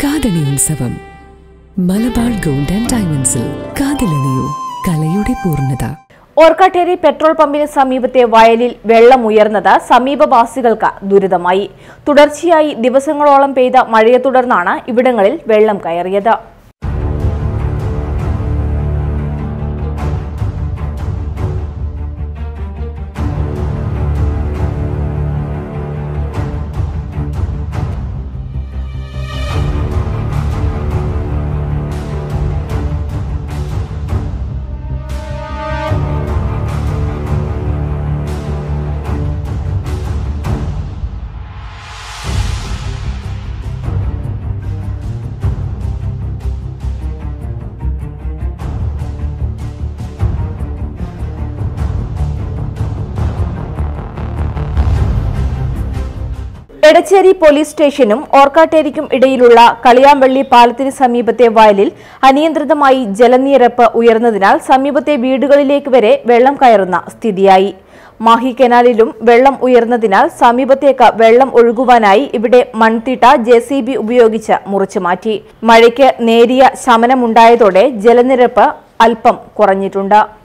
കാതണി ഉത്സവം Malabar gold and ഡയമണ്ട്സിൽ കാതിലണിയൂ കലയുടെ പൂർണ്ണത ഓർക്കാട്ടേരി പെട്രോൾ പമ്പിന് സമീപത്തെ വയലിൽ വെള്ളം ഉയർന്നത് സമീപവാസികൾക്ക് ദുരിതമായി തുടർച്ചയായി ദിവസങ്ങളോളം പെയ്ത മഴയെ തുടർന്നാണ് ഇവിടങ്ങളിൽ വെള്ളം കയറിയത് എടച്ചേരി പോലീസ് സ്റ്റേഷനും ഓർക്കാട്ടേരിക്കും ഇടയിലുള്ള കളിയാമ്പള്ളി പാലത്തിന് സമീപത്തെ വയലിൽ അനിയന്ത്രിതമായി ജലനിരപ്പ് ഉയർന്നതിനാൽ സമീപത്തെ വീടുകളിലേക്ക് വരെ വെള്ളം കയറുന്ന സ്ഥിതിയായി മാഹി കനാലിലും വെള്ളം ഉയർന്നതിനാൽ സമീപത്തേക്ക് വെള്ളം ഒഴുകുവാനായി ഇവിടെ മൺതിട്ട ജെ സി ബി ഉപയോഗിച്ച് മുറിച്ചു മാറ്റി മഴയ്ക്ക് നേരിയ ശമനമുണ്ടായതോടെ ജലനിരപ്പ് അല്പം കുറഞ്ഞിട്ടുണ്ട്